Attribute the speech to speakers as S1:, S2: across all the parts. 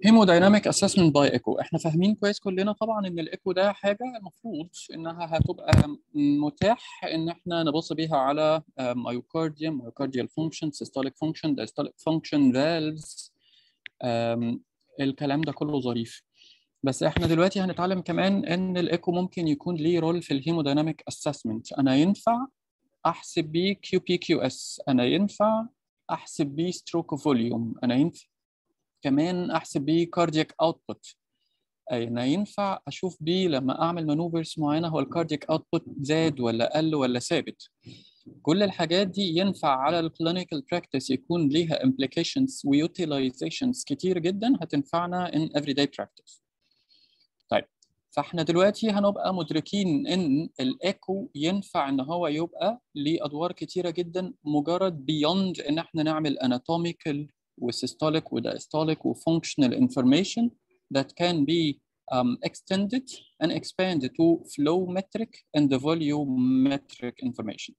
S1: هيمودايناميك اسسمنت باي ايكو احنا فاهمين كويس كلنا طبعا ان الايكو ده حاجه المفروض انها هتبقى متاح ان احنا نبص بيها على مايوكارديوم مايوكارديال فانكشن سيستوليك فانكشن دايستوليك فانكشن فالفز الكلام ده كله ظريف بس احنا دلوقتي هنتعلم كمان ان الايكو ممكن يكون ليه رول في الهيمودايناميك اسسمنت انا ينفع احسب بيه كيو بي كيو اس انا ينفع احسب بيه ستروك فوليوم انا ينفع كمان احسب بيه كاردياك اوتبوت انا ينفع اشوف بيه لما اعمل مانوفرز معينه هو الكاردياك اوتبوت زاد ولا قل ولا ثابت كل الحاجات دي ينفع على الكلينيكال براكتس يكون ليها implications ويوتيلايزيشنز كتير جدا هتنفعنا in everyday practice طيب فاحنا دلوقتي هنبقى مدركين ان الايكو ينفع ان هو يبقى ليه ادوار كتيره جدا مجرد بيوند ان احنا نعمل anatomical وسيستوليك ودايستوليك وfunctional information that can be um, extended and expanded to flow metric and the volumetric information.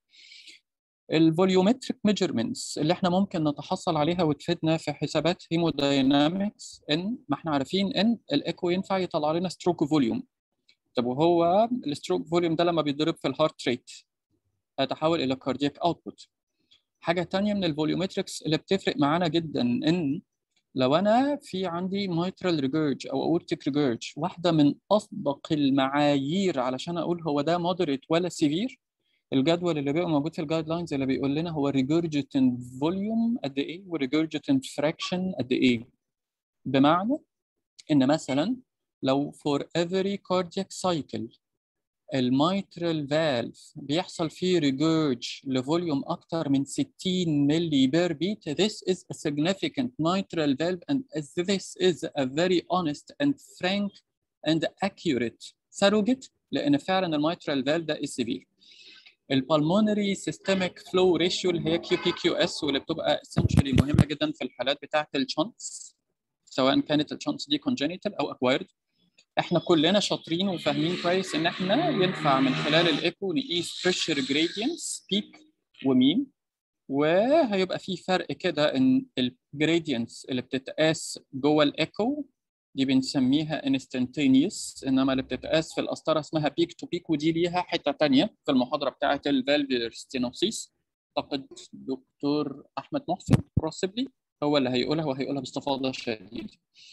S1: الفوليومتريك ميجرمنتس اللي احنا ممكن نتحصل عليها وتفيدنا في حسابات هيموداينامكس ان ما احنا عارفين ان الايكو ينفع يطلع لنا ستروك فوليوم طب وهو الستروك فوليوم ده لما بيتضرب في الهارت ريت هيتحول الى كاردياك اوتبوت حاجه تانية من الفوليومتريكس اللي بتفرق معانا جدا ان لو انا في عندي mitral ريجيرج او اورتيك ريجيرج واحده من اصدق المعايير علشان اقول هو ده مودريت ولا سيفير الجدول اللي بيبقى موجود في الجايد لاينز اللي بيقول لنا هو ريجرجيتنت فوليوم قد ايه وريجرجيتنت فراكشن قد ايه بمعنى ان مثلا لو for every cardiac cycle الميترال فالف بيحصل فيه ريجيرج لفوليوم اكتر من 60 ملي بير بيت this is a significant mitral valve and this is a very honest and frank and accurate surrogate لان فعلا الميترال فالف ده is severe البلمونري سيستميك فلو ريشيو اللي هي كيو بي كيو اس واللي بتبقى essentially مهمه جدا في الحالات بتاعه الشانتس سواء كانت الشانتس دي congenital او acquired احنا كلنا شاطرين وفاهمين كويس ان احنا ينفع من خلال الايكو نقيس بريشر جريدينتس بيك ومين وهيبقى في فرق كده ان الجريدينتس اللي بتتقاس جوه الايكو دي بنسميها instantaneous انما اللي بتتقاس في القسطره اسمها بيك تو بيك ودي ليها حته ثانيه في المحاضره بتاعه الفالفير ستينوسيس اعتقد دكتور احمد محسن possibly هو اللي هيقولها وهيقولها باستفاضه شديده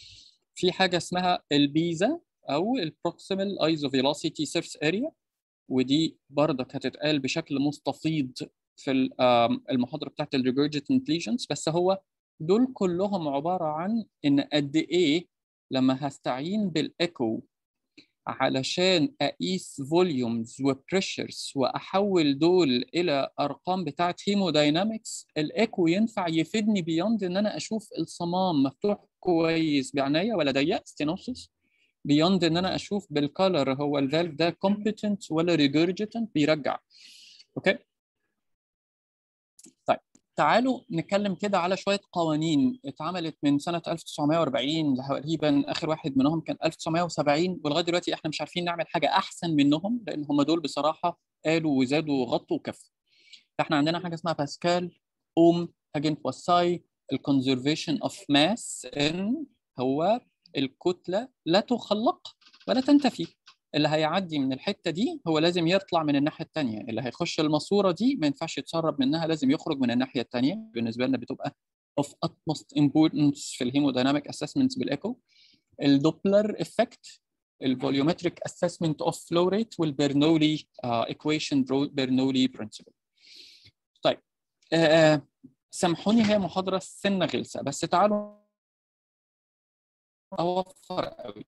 S1: في حاجه اسمها البيزا او البروكسيمال ايزوفيلوسيتي سيرفس اريا ودي برضك هتتقال بشكل مستفيض في المحاضره بتاعت الريجرجيتنت ليجنز بس هو دول كلهم عباره عن ان قد ايه لما هستعين بالايكو علشان اقيس فوليومز وبريشرز واحول دول الى ارقام بتاعه هيموداينامكس الايكو ينفع يفيدني بيوند ان انا اشوف الصمام مفتوح كويس بعناية ولا ضيق ستينوسس بيوند ان انا اشوف بالكالر هو الفالف ده كومبتنت ولا ريجرجيتنت بيرجع اوكي طيب تعالوا نتكلم كده على شويه قوانين اتعملت من سنه 1940 تقريبا اخر واحد منهم كان 1970 ولغايه دلوقتي احنا مش عارفين نعمل حاجه احسن منهم لان هم دول بصراحه قالوا وزادوا وغطوا وكفوا فاحنا عندنا حاجه اسمها باسكال اوم اجنت وساي الكونزرفيشن اوف ماس ان هو الكتله لا تخلق ولا تنتفي اللي هيعدي من الحته دي هو لازم يطلع من الناحيه الثانيه اللي هيخش الماسوره دي ما ينفعش يتسرب منها لازم يخرج من الناحيه الثانيه بالنسبه لنا بتبقى of utmost importance في الهيمودايناميك اسسمنتس بالايكو الدوبلر افكت الفوليومتريك اسسمنت اوف فلو ريت والبرنولي ايكويشن برنولي برنسبل طيب آه سامحوني هي محاضرة سنة غلسة بس تعالوا أوفر قوي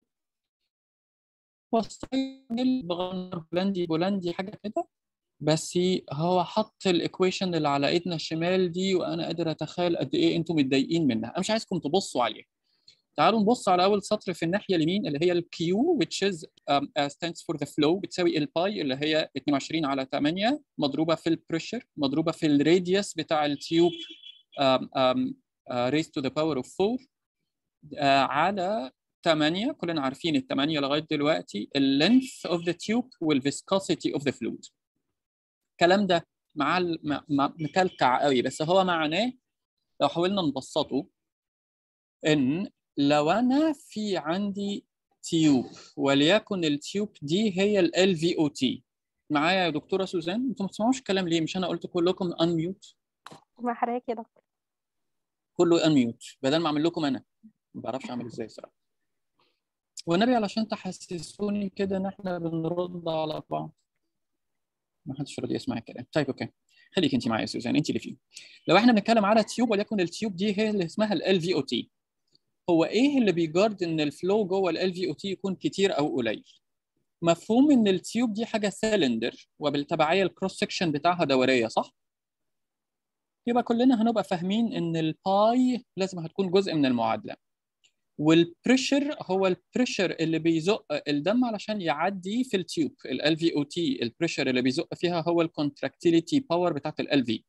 S1: وستايل بغنر بولندي بولندي حاجة كده بس هو حط الايكويشن اللي على ايدنا الشمال دي وانا قادر اتخيل قد ايه انتم متضايقين منها انا مش عايزكم تبصوا عليها تعالوا نبص على اول سطر في الناحيه اليمين اللي هي الكيو which is um, uh, stands for the flow بتساوي الباي اللي هي 22 على 8 مضروبه في البريشر مضروبه في الراديوس بتاع التيوب um, um, uh, raised to the power of 4 uh, على 8 كلنا عارفين الثمانية لغايه دلوقتي اللينث اوف ذا تيوب والفيسكوسيتي اوف ذا فلويد الكلام ده مع مكلكع قوي بس هو معناه لو حاولنا نبسطه ان لو انا في عندي تيوب وليكن التيوب دي هي ال في او تي معايا يا دكتوره سوزان انتوا ما بتسمعوش الكلام ليه مش انا قلت كلكم انميوت
S2: مع حضرتك يا دكتور
S1: كله انميوت بدل ما اعمل لكم انا ما بعرفش اعمل ازاي صراحه والنبي علشان تحسسوني كده ان احنا بنرد على بعض ما حدش راضي يسمع الكلام طيب اوكي خليك انت معايا يا سوزان انت اللي فيه لو احنا بنتكلم على تيوب وليكن التيوب دي هي اللي اسمها ال في او تي هو ايه اللي بيجارد ان الفلو جوه ال في او تي يكون كتير او قليل مفهوم ان التيوب دي حاجه سيلندر وبالتبعيه الكروس سكشن بتاعها دوريه صح يبقى كلنا هنبقى فاهمين ان الباي لازم هتكون جزء من المعادله والبريشر هو البريشر اللي بيزق الدم علشان يعدي في التيوب ال في او تي البريشر اللي بيزق فيها هو الكونتراكتيليتي باور بتاعت ال في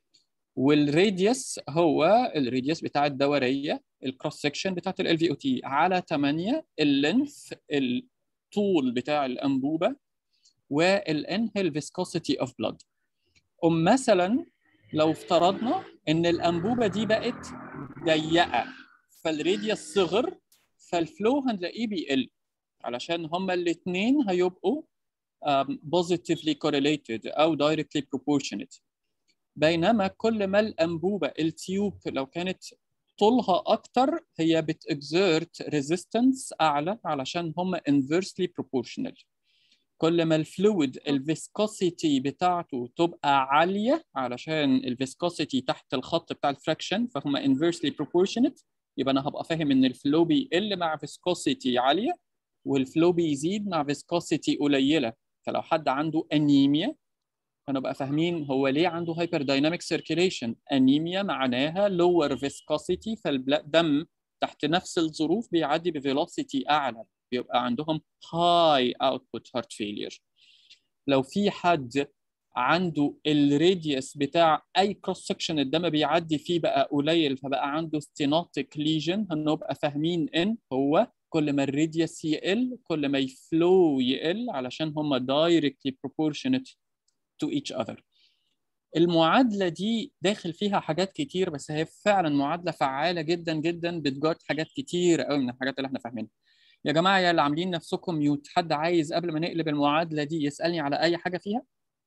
S1: والراديوس هو الراديوس بتاع الدوريه الكروس سكشن بتاعت ال في او تي على 8 اللينث الطول بتاع الانبوبه والان هي الفيسكوسيتي اوف بلاد ام مثلا لو افترضنا ان الانبوبه دي بقت ضيقه فالراديوس صغر فالفلو هنلاقيه بيقل علشان هما الاثنين هيبقوا um, positively correlated او directly proportionate بينما كل ما الانبوبه التيوب لو كانت طولها اكتر هي بتexert resistance اعلى علشان هم inversely proportional كل ما الفلويد الفيسكوسيتي بتاعته تبقى عاليه علشان الفيسكوسيتي تحت الخط بتاع الفراكشن فهم inversely proportionate يبقى انا هبقى فاهم ان الفلو بيقل مع فيسكوسيتي عاليه والفلو بيزيد مع فيسكوسيتي قليله فلو حد عنده انيميا هنبقى فاهمين هو ليه عنده هايبر دايناميك سيركيليشن انيميا معناها لور فيسكوسيتي فالدم تحت نفس الظروف بيعدي بفيلوسيتي اعلى بيبقى عندهم هاي اوتبوت هارت فيلير لو في حد عنده الراديوس بتاع اي كروس سكشن الدم بيعدي فيه بقى قليل فبقى عنده ستينوتيك ليجن هنبقى فاهمين ان هو كل ما الراديوس يقل كل ما الفلو يقل علشان هم دايركتلي proportionate to each other المعادله دي داخل فيها حاجات كتير بس هي فعلا معادله فعاله جدا جدا بتجارد حاجات كتير قوي من الحاجات اللي احنا فاهمينها يا جماعه يا اللي عاملين نفسكم ميوت حد عايز قبل ما نقلب المعادله دي يسالني على اي حاجه فيها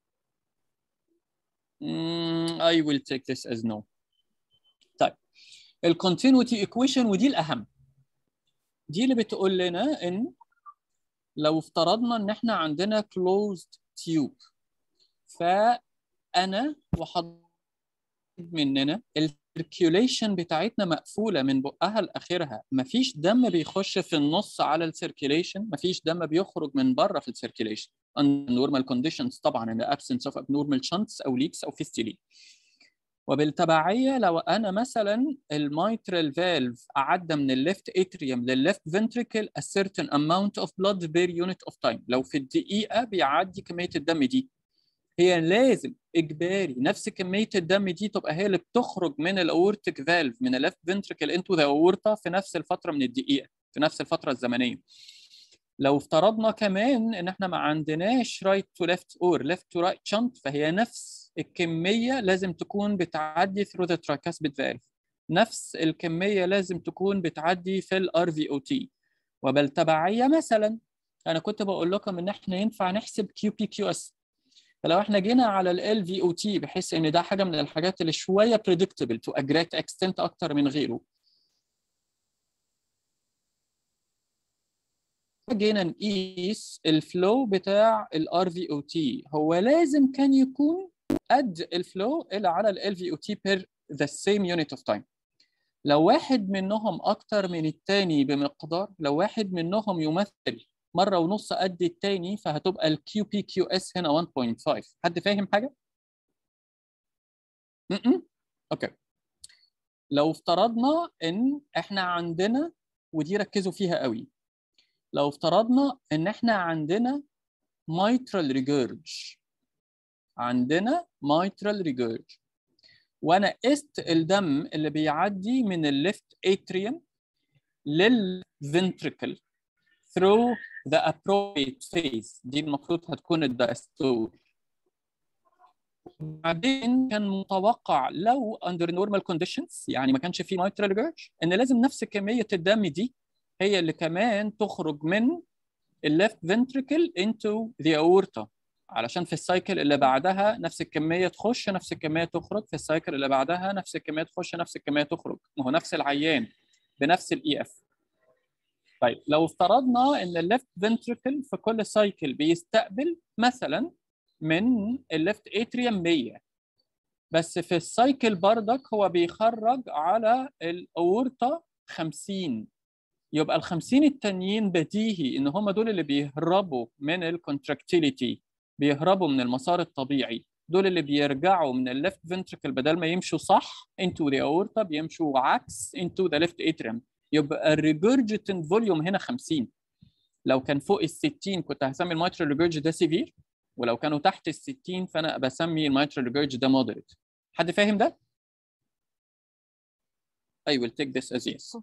S1: Mm, I will take this as no. طيب الكونتينيوتي ايكويشن ودي الاهم دي اللي بتقول لنا ان لو افترضنا ان احنا عندنا closed tube فانا وحضرتك مننا السيركيوليشن بتاعتنا مقفوله من بقها لاخرها مفيش دم بيخش في النص على السيركيوليشن مفيش دم بيخرج من بره في السيركيوليشن under normal conditions طبعا in the absence of abnormal shunts او leaks او fistulae وبالتبعيه لو انا مثلا الميترال فالف عدى من الليفت اتريوم للليفت فنتريكل a certain amount of blood per unit of time لو في الدقيقه بيعدي كميه الدم دي هي لازم اجباري نفس كميه الدم دي تبقى هي اللي بتخرج من الاورتيك فالف من الليفت فنتريكل انتو ذا اورتا في نفس الفتره من الدقيقه في نفس الفتره الزمنيه لو افترضنا كمان ان احنا ما عندناش رايت تو ليفت اور ليفت تو رايت شنت فهي نفس الكميه لازم تكون بتعدي ثرو ذا tricuspid valve نفس الكميه لازم تكون بتعدي في الار في او تي وبالتبعيه مثلا انا كنت بقول لكم ان احنا ينفع نحسب كيو بي كيو اس فلو احنا جينا على ال في او تي بحيث ان ده حاجه من الحاجات اللي شويه predictable to a great extent اكتر من غيره جينا نقيس الفلو بتاع الار في او تي هو لازم كان يكون قد الفلو اللي على ال في او تي بير ذا سيم يونت اوف تايم لو واحد منهم اكتر من التاني بمقدار لو واحد منهم يمثل مره ونص قد التاني فهتبقى الكيو بي كيو اس هنا 1.5 حد فاهم حاجه م-م. اوكي لو افترضنا ان احنا عندنا ودي ركزوا فيها قوي لو افترضنا ان احنا عندنا mitral regurg عندنا mitral regurg وانا قست الدم اللي بيعدي من الليفت اتريوم للفنتريكل through the appropriate phase دي المفروض هتكون الدايستول وبعدين كان متوقع لو under normal conditions يعني ما كانش في mitral regurg ان لازم نفس كميه الدم دي هي اللي كمان تخرج من الليفت ventricle into the aorta علشان في السايكل اللي بعدها نفس الكميه تخش نفس الكميه تخرج في السايكل اللي بعدها نفس الكميه تخش نفس الكميه تخرج ما هو نفس العيان بنفس الاي اف طيب لو افترضنا ان الليفت فنتريكل في كل سايكل بيستقبل مثلا من الليفت اتريوم 100 بس في السايكل بردك هو بيخرج على الاورطه 50 يبقى ال 50 التانيين بديهي ان هم دول اللي بيهربوا من الكونتراكتيليتي بيهربوا من المسار الطبيعي دول اللي بيرجعوا من الليفت فنتريكل بدل ما يمشوا صح into the aorta بيمشوا عكس into the left atrium يبقى الريجورجيتنت فوليوم هنا 50 لو كان فوق ال 60 كنت هسمي الميترال ريجورج ده سيفير ولو كانوا تحت ال 60 فانا بسمي الميترال ريجورج ده مودريت حد فاهم ده؟ I will take this as yes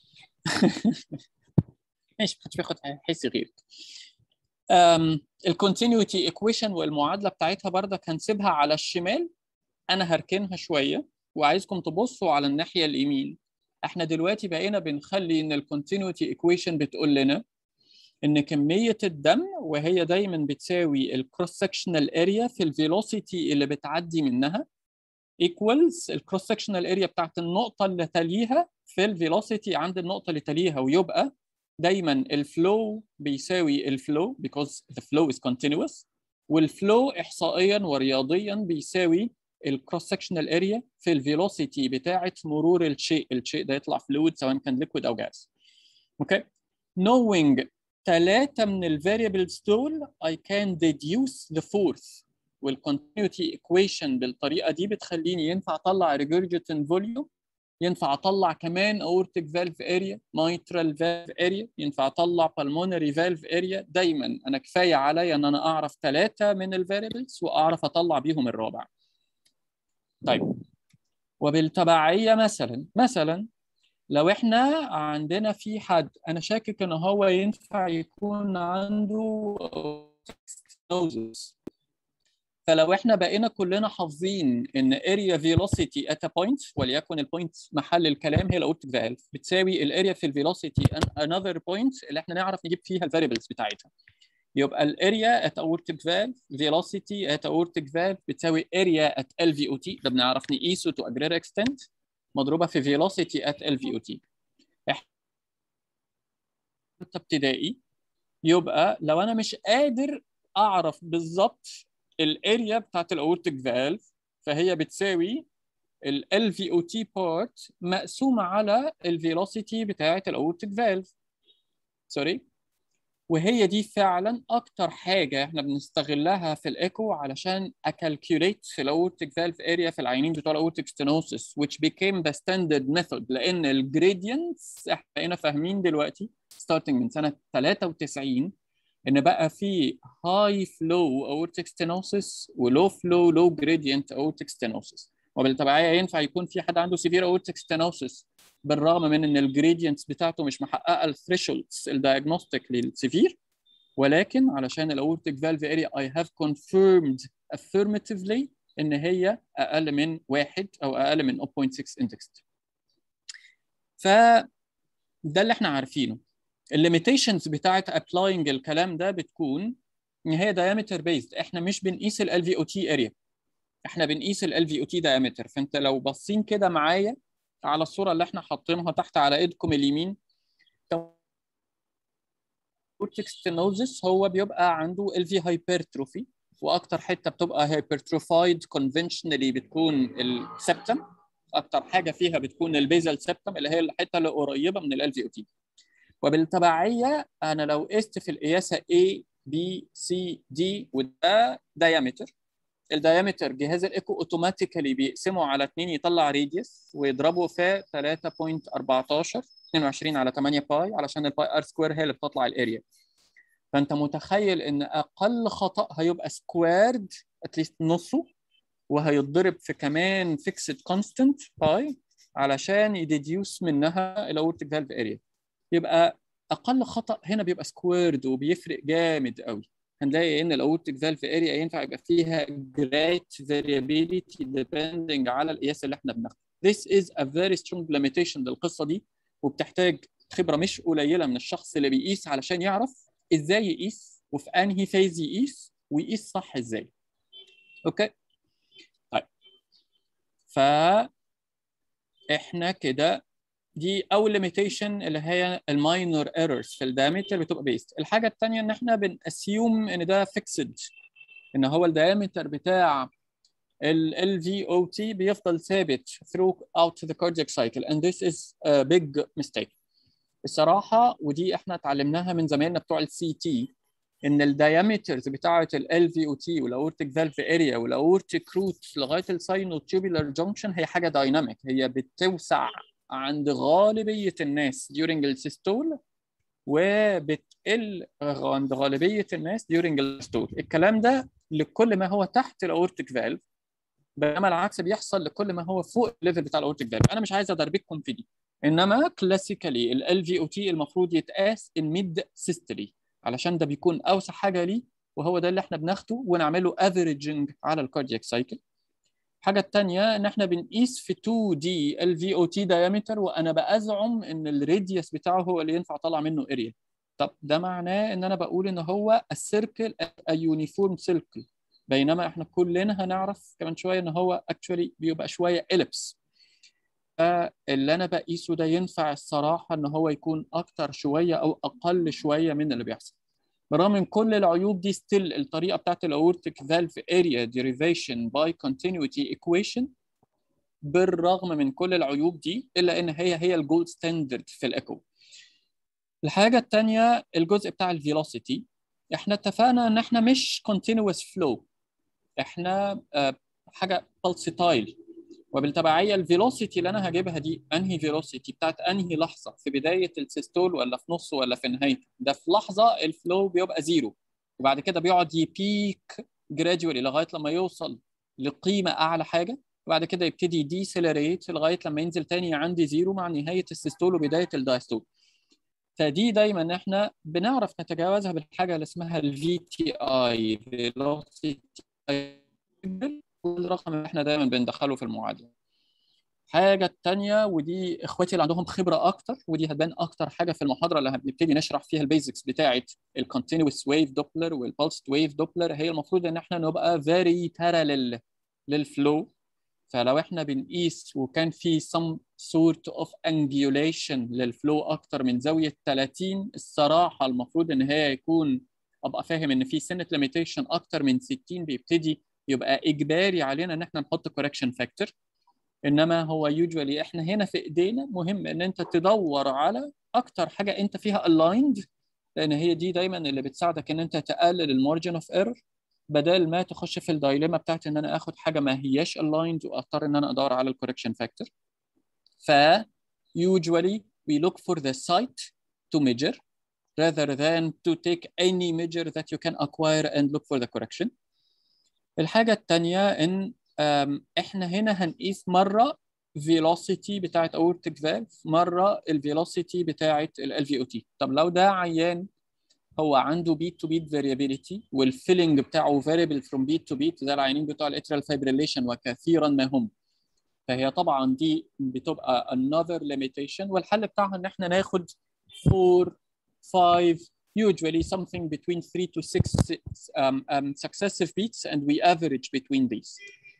S1: ماشي محدش بياخد حس غيرك الكونتينيوتي ايكويشن والمعادله بتاعتها برضك هنسيبها على الشمال انا هركنها شويه وعايزكم تبصوا على الناحيه اليمين احنا دلوقتي بقينا بنخلي ان الكونتينيوتي ايكويشن بتقول لنا ان كميه الدم وهي دايما بتساوي الكروس سكشنال اريا في الفيلوسيتي اللي بتعدي منها ايكوالز الكروس سكشنال اريا بتاعت النقطه اللي تليها في الفيلوسيتي عند النقطه اللي تليها ويبقى دايما الفلو بيساوي الفلو because the flow is continuous والفلو احصائيا ورياضيا بيساوي الكروس سكشنال اريا في الفيلوسيتي بتاعه مرور الشيء الشيء ده يطلع فلويد سواء كان ليكويد او جاز اوكي knowing ثلاثه من الفاريبلز دول I can deduce the fourth والكونتينيوتي ايكويشن بالطريقه دي بتخليني ينفع اطلع ريجورجيتن فوليوم ينفع اطلع كمان اورتيك فالف اريا mitral فالف اريا ينفع اطلع pulmonary فالف اريا دايما انا كفايه عليا ان انا اعرف ثلاثه من الفاريبلز واعرف اطلع بيهم الرابع طيب وبالتبعيه مثلا مثلا لو احنا عندنا في حد انا شاكك ان هو ينفع يكون عنده stenosis فلو احنا بقينا كلنا حافظين ان اريا فيلوسيتي ات بوينت وليكن البوينت محل الكلام هي الاورتيك فالف بتساوي الاريا في الفيلوسيتي انذر بوينت اللي احنا نعرف نجيب فيها الفاريبلز بتاعتها يبقى الاريا ات اورتيك فالف فيلوسيتي ات اورتيك فالف بتساوي اريا ات ال في او تي ده بنعرف نقيسه تو اجرير اكستنت مضروبه في فيلوسيتي ات ال في او تي ابتدائي يبقى لو انا مش قادر اعرف بالظبط الاريا بتاعت الاورتيك فالف فهي بتساوي ال في او تي بارت مقسومه على الفيلوسيتي بتاعت الاورتيك فالف سوري وهي دي فعلا اكتر حاجه احنا بنستغلها في الايكو علشان اكالكوليت في الاورتيك فالف اريا في العينين بتوع الاورتيك ستينوسيس which became the standard method لان الجريدينتس احنا بقينا فاهمين دلوقتي starting من سنه 93 ان بقى في هاي فلو اورتيك ستينوسيس ولو فلو لو جريدينت اورتيك ستينوسيس وبالتبعيه ينفع يكون في حد عنده سيفير اورتيك ستينوسيس بالرغم من ان الجريدينتس بتاعته مش محققه الثريشولدز الدايجنوستيك للسيفير ولكن علشان الاورتيك فالف اريا اي هاف confirmed affirmatively ان هي اقل من واحد او اقل من 0.6 اندكس ف ده اللي احنا عارفينه الليميتيشنز بتاعت ابلاينج الكلام ده بتكون ان هي diameter based احنا مش بنقيس ال في او تي اريا احنا بنقيس ال في او تي diameter فانت لو باصين كده معايا على الصوره اللي احنا حاطينها تحت على ايدكم اليمين اورتيك ستينوزس هو بيبقى عنده ال في هايبرتروفي واكتر حته بتبقى هايبرتروفايد كونفنشنالي بتكون السبتم اكتر حاجه فيها بتكون البيزل سبتم اللي هي الحته اللي قريبه من ال في او تي وبالتبعيه انا لو قست في القياسه A B C D وده diameter الدايمتر جهاز الايكو اوتوماتيكالي بيقسمه على 2 يطلع راديوس ويضربه في 3.14 22 على 8 باي علشان الباي ار سكوير هي اللي بتطلع الاريا فانت متخيل ان اقل خطا هيبقى سكويرد اتليست نصه وهيتضرب في كمان فيكسد كونستنت باي علشان يديديوس منها الاورتيك فالف اريا يبقى اقل خطا هنا بيبقى سكويرد وبيفرق جامد قوي هنلاقي ان الاورتيك فالف اريا ينفع يبقى فيها great variability depending على القياس اللي احنا بناخده. This is a very strong limitation للقصه دي وبتحتاج خبره مش قليله من الشخص اللي بيقيس علشان يعرف ازاي يقيس وفي انهي فيز يقيس ويقيس صح ازاي. اوكي؟ طيب ف احنا كده دي اول ليميتيشن اللي هي الماينور ايرورز في الدايمتر بتبقى بيست الحاجه الثانيه ان احنا بنأسيوم ان ده فيكسد ان هو الدايمتر بتاع ال LVOT بيفضل ثابت throughout the cardiac cycle and this is a big mistake الصراحه ودي احنا اتعلمناها من زمايلنا بتوع السي تي ان الدايمترز بتاعه ال LVOT والاورتيك فالف اريا والاورتيك روت لغايه الساينوتيبولار جونكشن هي حاجه دايناميك هي بتوسع عند غالبيه الناس during السيستول وبتقل عند غالبيه الناس during الستول الكلام ده لكل ما هو تحت الاورتيك فالف بينما العكس بيحصل لكل ما هو فوق الليفل بتاع الاورتيك فالف انا مش عايز ادربكم في دي انما كلاسيكالي ال في او تي المفروض يتقاس الميد سيستولي علشان ده بيكون اوسع حاجه ليه وهو ده اللي احنا بناخده ونعمله افريجنج على الكاردياك سايكل الحاجه الثانيه ان احنا بنقيس في 2 دي ال في او تي دايمتر وانا بازعم ان الراديوس بتاعه هو اللي ينفع اطلع منه اريا طب ده معناه ان انا بقول ان هو السيركل يونيفورم سيركل بينما احنا كلنا هنعرف كمان شويه ان هو اكشولي بيبقى شويه اليبس فاللي انا بقيسه ده ينفع الصراحه ان هو يكون اكتر شويه او اقل شويه من اللي بيحصل برغم من كل العيوب دي ستيل الطريقه بتاعت الاورتيك فالف اريا ديريفيشن باي كونتينيوتي ايكويشن بالرغم من كل العيوب دي الا ان هي هي الجولد ستاندرد في الايكو الحاجه الثانيه الجزء بتاع الفيلوسيتي احنا اتفقنا ان احنا مش continuous flow احنا آه حاجه pulsatile وبالتبعيه الفيلوسيتي اللي انا هجيبها دي انهي فيلوسيتي بتاعت انهي لحظه في بدايه السيستول ولا في نصه ولا في نهايته ده في لحظه الفلو بيبقى زيرو وبعد كده بيقعد يبيك جراديولي لغايه لما يوصل لقيمه اعلى حاجه وبعد كده يبتدي ديسيلريت لغايه لما ينزل تاني عندي زيرو مع نهايه السيستول وبدايه الدايستول فدي دايما احنا بنعرف نتجاوزها بالحاجه اللي اسمها الفي تي اي فيلوسيتي والرقم اللي احنا دايما بندخله في المعادله الحاجه الثانيه ودي اخواتي اللي عندهم خبره اكتر ودي هتبان اكتر حاجه في المحاضره اللي هنبتدي نشرح فيها البيزكس بتاعه الكونتينوس ويف دوبلر والبلسد ويف دوبلر هي المفروض ان احنا نبقى فيري باراليل للفلو فلو احنا بنقيس وكان في some sort of angulation للفلو اكتر من زاويه 30 الصراحه المفروض ان هي يكون ابقى فاهم ان في سنه ليميتيشن اكتر من 60 بيبتدي يبقى اجباري علينا ان احنا نحط كوركشن فاكتور انما هو يوجوالي احنا هنا في ايدينا مهم ان انت تدور على اكتر حاجه انت فيها الايند لان هي دي دايما اللي بتساعدك ان انت تقلل المارجن اوف ايرور بدل ما تخش في الدايليما بتاعت ان انا اخد حاجه ما هياش الايند واضطر ان انا ادور على الكوركشن فاكتور ف usually we look for the site to measure rather than to take any measure that you can acquire and look for the correction الحاجة الثانية إن إحنا هنا هنقيس مرة velocity بتاعت aortic valve مرة الفيلوسيتي بتاعت ال LVOT طب لو ده عيان هو عنده beat to beat variability والفيلنج بتاعه variable from beat to beat زي العيانين بتوع الاترال fibrillation وكثيرا ما هم فهي طبعا دي بتبقى another limitation والحل بتاعها ان احنا ناخد 4 5 usually something between 3 to 6 um, um, successive beats and we average between these.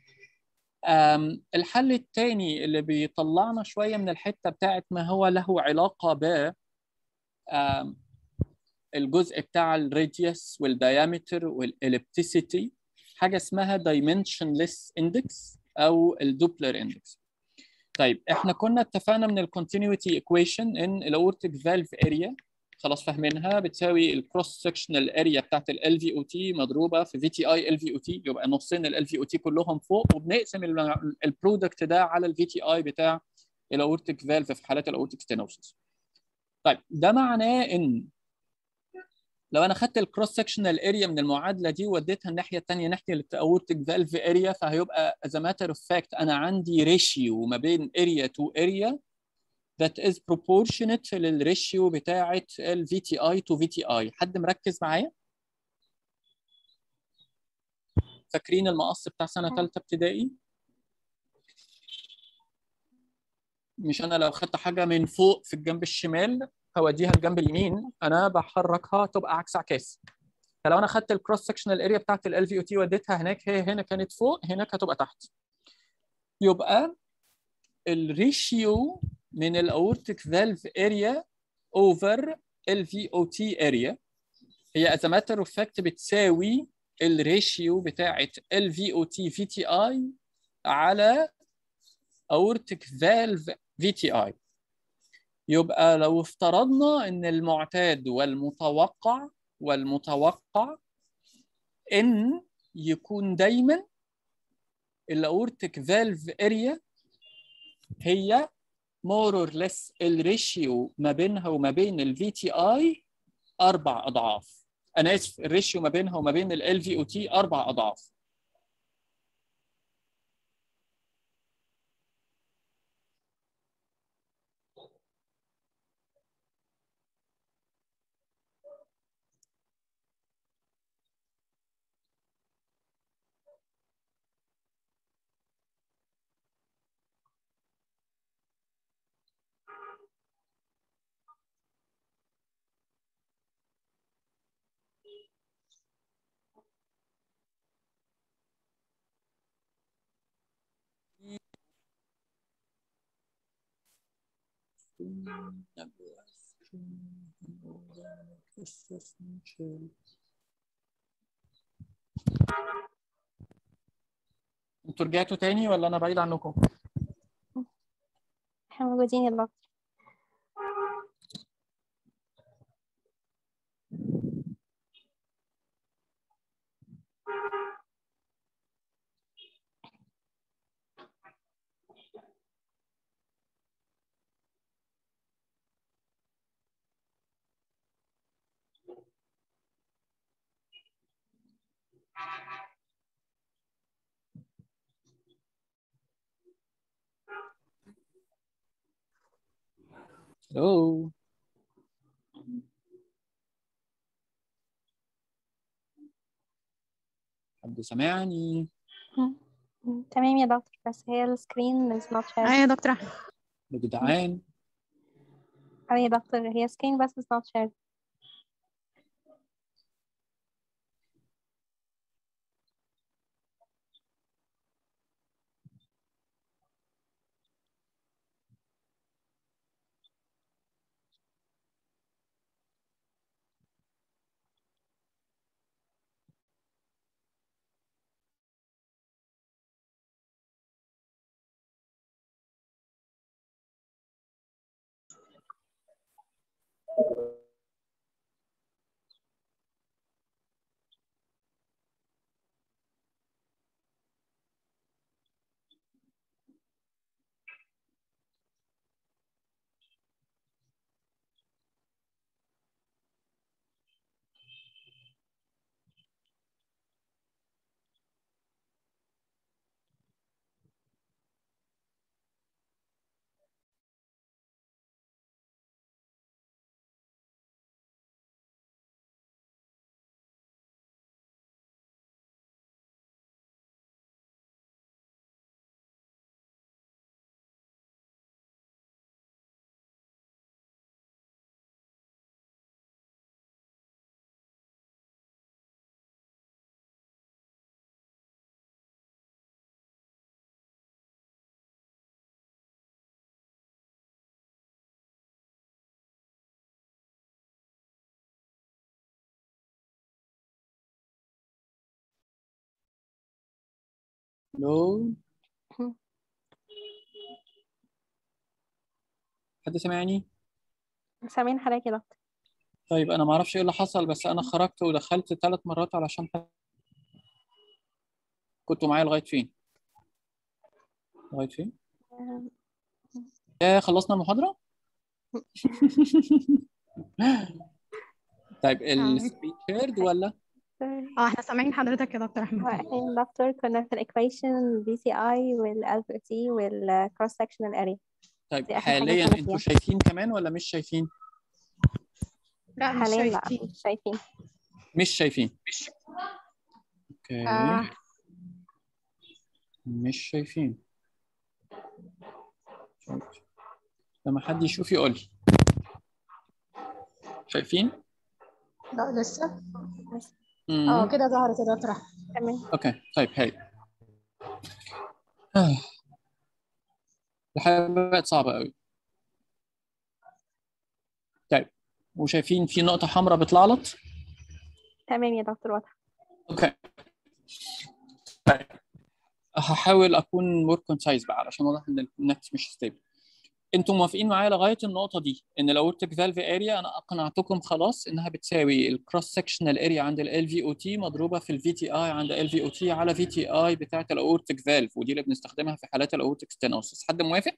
S1: Um, الحل الثاني اللي بيطلعنا شوية من الحتة بتاعت ما هو له علاقة ب um, الجزء بتاع الراديوس والديامتر والاليبتيسيتي حاجة اسمها dimensionless index أو الدوبلر index. طيب احنا كنا اتفقنا من الكونتينيوتي ايكويشن ان الاورتيك فالف اريا خلاص فاهمينها بتساوي الكروس سكشنال اريا بتاعت ال في او تي مضروبه في في تي اي ال في او تي يبقى نصين ال في او تي كلهم فوق وبنقسم البرودكت ده على الفي تي اي بتاع الاورتيك فالف في حالات الاورتيك ستينوسيس. طيب ده معناه ان لو انا خدت الكروس سكشنال اريا من المعادله دي ووديتها الناحيه الثانيه ناحيه الاورتيك فالف اريا فهيبقى از ماتر اوف فاكت انا عندي ريشيو ما بين اريا تو اريا that is proportionate للريشيو بتاعه ال VTI to VTI حد مركز معايا؟ فاكرين المقص بتاع سنه ثالثه ابتدائي مش انا لو خدت حاجه من فوق في الجنب الشمال هوديها الجنب اليمين انا بحركها تبقى عكس عكاس فلو انا خدت الكروس سكشنال اريا بتاعت ال في او تي وديتها هناك هي هنا كانت فوق هناك هتبقى تحت يبقى الريشيو من الاورتيك فالف اريا اوفر ال في او تي اريا هي از ماتر اوف فاكت بتساوي الريشيو بتاعت ال في او تي في تي اي على اورتيك فالف في تي اي يبقى لو افترضنا ان المعتاد والمتوقع والمتوقع ان يكون دايما الاورتيك فالف اريا هي more or less الريشيو ما بينها وما بين الفي تي اي اربع اضعاف انا اسف الريشيو ما بينها وما بين ال في او تي اربع اضعاف انتوا رجعتوا تاني ولا انا بعيد عنكم؟
S2: احنا موجودين يا دكتور
S1: Hello. حد سامعني؟
S2: تمام يا دكتور بس هي السكرين is not shared
S3: ايوه يا دكتور احمد
S1: يا جدعان
S2: أيوة يا دكتور هي سكرين بس is not shared
S1: Hello. حد سامعني؟
S2: سامعين حضرتك يا دكتور
S1: طيب انا ما اعرفش ايه اللي حصل بس انا خرجت ودخلت ثلاث مرات علشان حد... كنتوا معايا لغايه فين؟ لغايه فين؟ يا خلصنا المحاضره؟ طيب السبيتش هيرد ولا؟
S3: اه احنا سامعين حضرتك يا دكتور احمد
S2: واحنا دكتور كنا في الايكويشن بي سي اي والالفا تي والكروس سكشنال اريا
S1: طيب
S2: دي آخر حاجة
S1: حاليا
S2: كنا
S1: انتوا
S2: فيها.
S1: شايفين كمان ولا مش شايفين؟
S3: لا مش
S2: حاليا لا
S3: شايفين
S2: مش شايفين
S1: مش شايفين اوكي
S3: آه.
S1: مش شايفين لما حد يشوف يقول لي شايفين؟
S3: لا لسه
S1: مم.
S3: اه كده ظهرت يا دكتور احمد
S2: تمام
S1: اوكي طيب هاي آه. الحياة بقت صعبة قوي طيب وشايفين في نقطة حمراء بتلعلط
S2: تمام يا دكتور واضح
S1: اوكي طيب هحاول اكون مور كونسايز بقى علشان واضح ان النت مش ستيبل انتم موافقين معايا لغايه النقطه دي ان الاورتيك فالف اريا انا اقنعتكم خلاص انها بتساوي الكروس سكشنال اريا عند ال في او تي مضروبه في الفي تي اي عند ال في او تي على في تي اي بتاعه الاورتيك فالف ودي اللي بنستخدمها في حالات الاورتيك ستينوسس حد موافق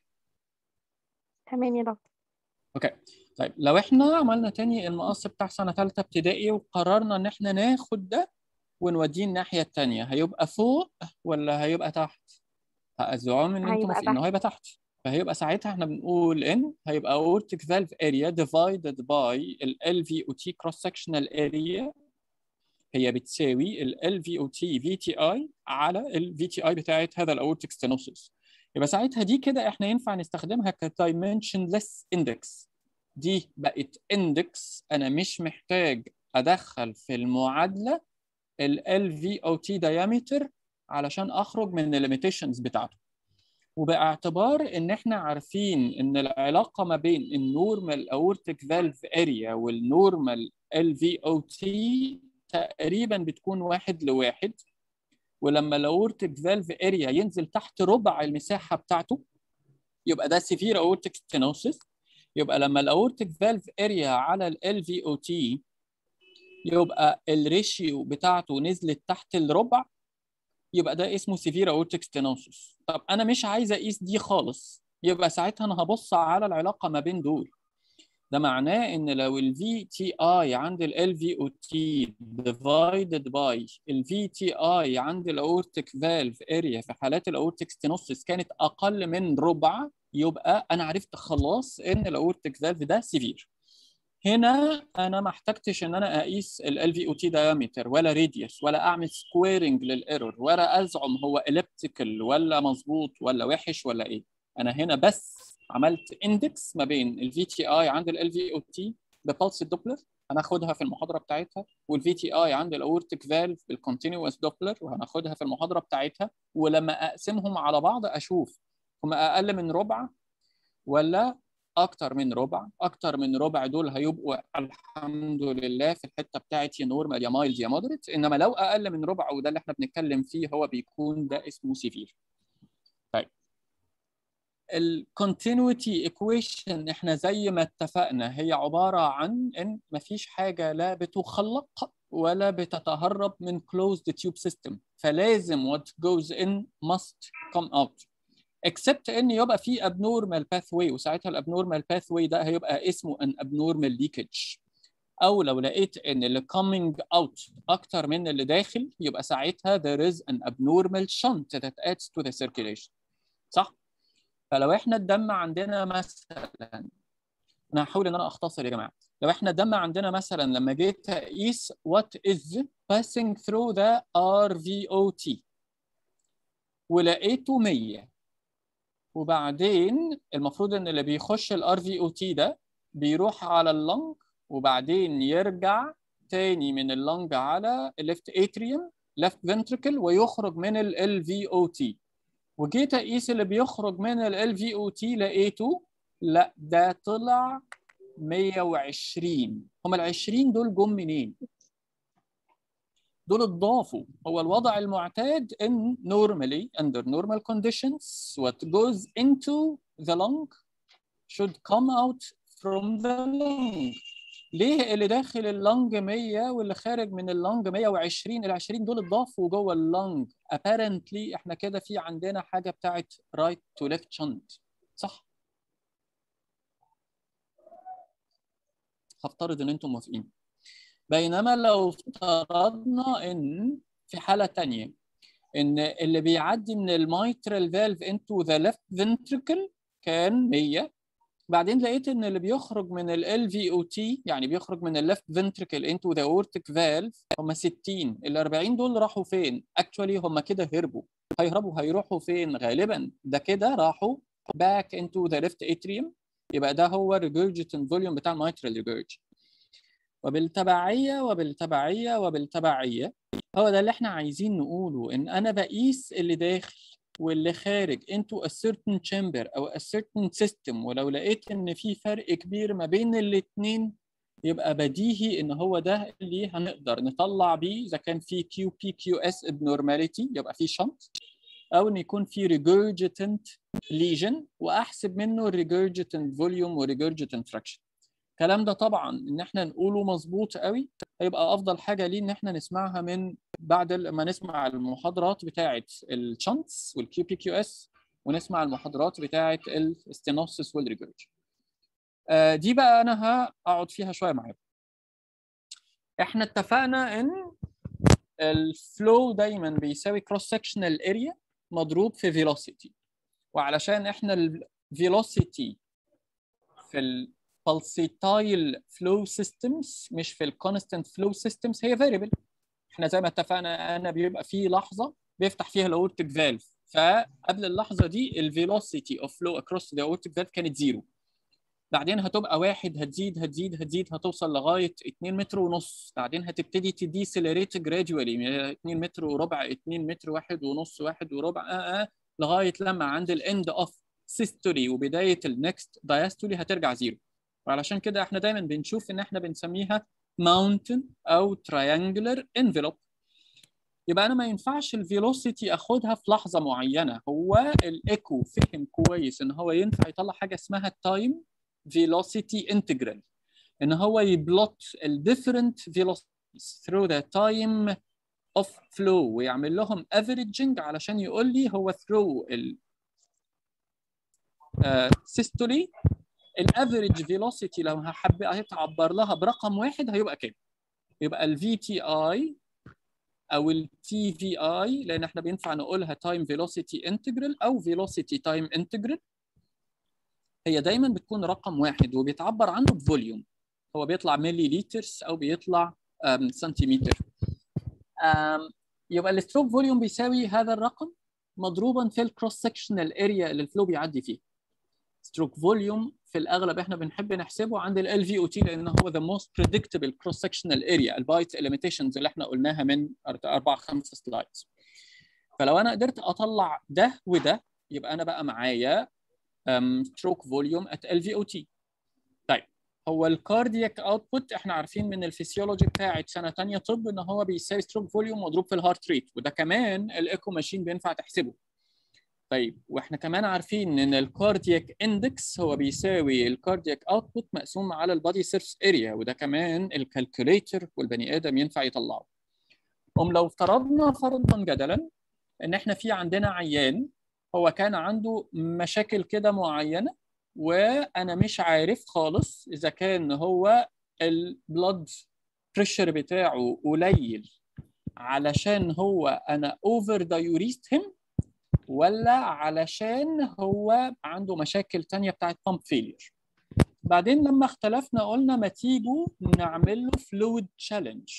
S2: تمام يا دكتور
S1: اوكي طيب لو احنا عملنا تاني المقص بتاع سنه ثالثه ابتدائي وقررنا ان احنا ناخد ده ونوديه الناحيه الثانيه هيبقى فوق ولا هيبقى تحت؟ هأزعم ان انتم
S2: هيبقى
S1: موافقين انه
S2: تحت.
S1: هيبقى تحت فهيبقى ساعتها احنا بنقول ان هيبقى aortic valve area divided by ال LVOT cross sectional area هي بتساوي ال LVOT VTI على ال VTI بتاعت هذا الاورتيك stenosis يبقى ساعتها دي كده احنا ينفع نستخدمها ك dimensionless index دي بقت index انا مش محتاج ادخل في المعادله ال LVOT diameter علشان اخرج من الليميتيشنز بتاعته وباعتبار ان احنا عارفين ان العلاقه ما بين النورمال اورتيك فالف اريا والنورمال ال في او تي تقريبا بتكون واحد لواحد ولما الاورتيك فالف اريا ينزل تحت ربع المساحه بتاعته يبقى ده سيفير اورتيك ستينوسيس يبقى لما الاورتيك فالف اريا على ال في او تي يبقى الريشيو بتاعته نزلت تحت الربع يبقى ده اسمه سيفير اورتيك ستينوسيس طب انا مش عايز اقيس دي خالص يبقى ساعتها انا هبص على العلاقه ما بين دول ده معناه ان لو ال VTI عند ال LVOT divided by ال VTI عند الاورتيك فالف اريا في حالات الاورتيك ستينوسيس كانت اقل من ربع يبقى انا عرفت خلاص ان الاورتيك فالف ده سيفير هنا انا ما احتجتش ان انا اقيس ال LVOT diameter ولا radius ولا اعمل سكويرنج للايرور ولا ازعم هو elliptical ولا مظبوط ولا وحش ولا ايه انا هنا بس عملت اندكس ما بين الفي تي اي عند ال في او تي ببلس الدوبلر هناخدها في المحاضره بتاعتها والفي تي اي عند الاورتيك فالف بالكونتينوس دوبلر وهناخدها في المحاضره بتاعتها ولما اقسمهم على بعض اشوف هم اقل من ربع ولا اكتر من ربع اكتر من ربع دول هيبقوا الحمد لله في الحته بتاعت يا نورمال يا مايلد يا مودريت انما لو اقل من ربع وده اللي احنا بنتكلم فيه هو بيكون ده اسمه سيفير طيب الكونتينيوتي ايكويشن احنا زي ما اتفقنا هي عباره عن ان مفيش حاجه لا بتخلق ولا بتتهرب من closed tube system فلازم what goes in must come out except ان يبقى في abnormal pathway وساعتها الابنورمال pathway ده هيبقى اسمه an abnormal leakage او لو لقيت ان اللي coming out اكتر من اللي داخل يبقى ساعتها there is an abnormal shunt that adds to the circulation صح فلو احنا الدم عندنا مثلا انا هحاول ان انا اختصر يا جماعه لو احنا الدم عندنا مثلا لما جيت اقيس what is passing through the RVOT ولقيته 100 وبعدين المفروض ان اللي بيخش الار في او تي ده بيروح على اللنج وبعدين يرجع تاني من اللنج على الليفت اتريوم ليفت فنتريكل ويخرج من ال في او تي وجيت اقيس اللي بيخرج من ال في او تي لقيته لا ده طلع 120 هم ال 20 دول جم منين؟ دول اتضافوا هو الوضع المعتاد ان normally under normal conditions what goes into the lung should come out from the lung ليه اللي داخل اللنج 100 واللي خارج من اللنج 120 ال 20 دول اتضافوا جوه اللنج apparently احنا كده في عندنا حاجه بتاعت right to left shunt صح هفترض ان انتم موافقين بينما لو افترضنا ان في حاله ثانيه ان اللي بيعدي من الميترال فالف انتو ذا ليفت فنتريكل كان 100 بعدين لقيت ان اللي بيخرج من ال في او تي يعني بيخرج من الليفت فنتريكل انتو ذا اورتيك فالف هم 60 ال 40 دول راحوا فين؟ اكشولي هم كده هربوا هيهربوا هيروحوا فين غالبا ده كده راحوا back into the left atrium يبقى ده هو regurgitant volume بتاع mitral regurg وبالتبعية وبالتبعية وبالتبعية هو ده اللي احنا عايزين نقوله ان انا بقيس اللي داخل واللي خارج into a certain chamber او a certain system ولو لقيت ان في فرق كبير ما بين الاتنين يبقى بديهي ان هو ده اللي هنقدر نطلع بيه اذا كان في كيو بي كيو اس abnormality يبقى في شنط او ان يكون في regurgitant lesion واحسب منه regurgitant volume و regurgitant fraction الكلام ده طبعا ان احنا نقوله مظبوط قوي هيبقى افضل حاجه ليه ان احنا نسمعها من بعد ما نسمع المحاضرات بتاعه الشانتس والكيو بي كيو اس ونسمع المحاضرات بتاعه الستينوسيس والريجرج آه دي بقى انا هقعد فيها شويه معاكم احنا اتفقنا ان الفلو دايما بيساوي كروس سكشنال اريا مضروب في فيلوسيتي وعلشان احنا الفيلوسيتي في ال pulsatile flow systems مش في الكونستنت flow systems هي variable احنا زي ما اتفقنا انا بيبقى في لحظه بيفتح فيها الاورتيك فالف فقبل اللحظه دي الفيلوسيتي اوف flow across the aortic valve كانت زيرو بعدين هتبقى واحد هتزيد هتزيد هتزيد هتوصل لغايه 2 متر ونص بعدين هتبتدي تديسلريت جراديوالي 2 متر وربع 2 متر واحد ونص واحد وربع آه آه لغايه لما عند الاند اوف سيستولي وبدايه النكست دايستولي هترجع زيرو وعلشان كده احنا دايما بنشوف ان احنا بنسميها mountain او triangular envelope يبقى انا ما ينفعش الفيلوسيتي اخدها في لحظه معينه هو الايكو فهم كويس ان هو ينفع يطلع حاجه اسمها التايم فيلوسيتي انتجرال ان هو يبلوت الديفرنت velocities through the time of flow ويعمل لهم averaging علشان يقول لي هو through ال systole الافريج فيلوسيتي لو هحب هتعبر لها برقم واحد هيبقى كام؟ يبقى الفي تي اي او التي في اي لان احنا بينفع نقولها تايم فيلوسيتي انتجرال او فيلوسيتي تايم انتجرال هي دايما بتكون رقم واحد وبيتعبر عنه بفوليوم هو بيطلع ملي لترز او بيطلع سنتيمتر يبقى الستروك فوليوم بيساوي هذا الرقم مضروبا في الكروس سكشنال اريا اللي الفلو بيعدي فيه ستروك فوليوم في الاغلب احنا بنحب نحسبه عند ال في او تي لان هو the most predictable cross sectional area البايت limitations اللي احنا قلناها من اربع خمس سلايدز فلو انا قدرت اطلع ده وده يبقى انا بقى معايا ستروك فوليوم ات ال في او تي طيب هو الكاردياك اوتبوت احنا عارفين من الفسيولوجي بتاعت سنه ثانيه طب ان هو بيساوي ستروك فوليوم مضروب في الهارت ريت وده كمان الايكو ماشين بينفع تحسبه طيب واحنا كمان عارفين ان الكاردياك اندكس هو بيساوي الكاردياك اوتبوت مقسوم على البادي سيرفس اريا وده كمان الكالكوليتر والبني ادم ينفع يطلعه ام لو افترضنا فرضا جدلا ان احنا في عندنا عيان هو كان عنده مشاكل كده معينه وانا مش عارف خالص اذا كان هو البلد بريشر بتاعه قليل علشان هو انا اوفر دايوريست هم ولا علشان هو عنده مشاكل تانية بتاعت بامب فيلير بعدين لما اختلفنا قلنا ما تيجوا نعمل له فلويد تشالنج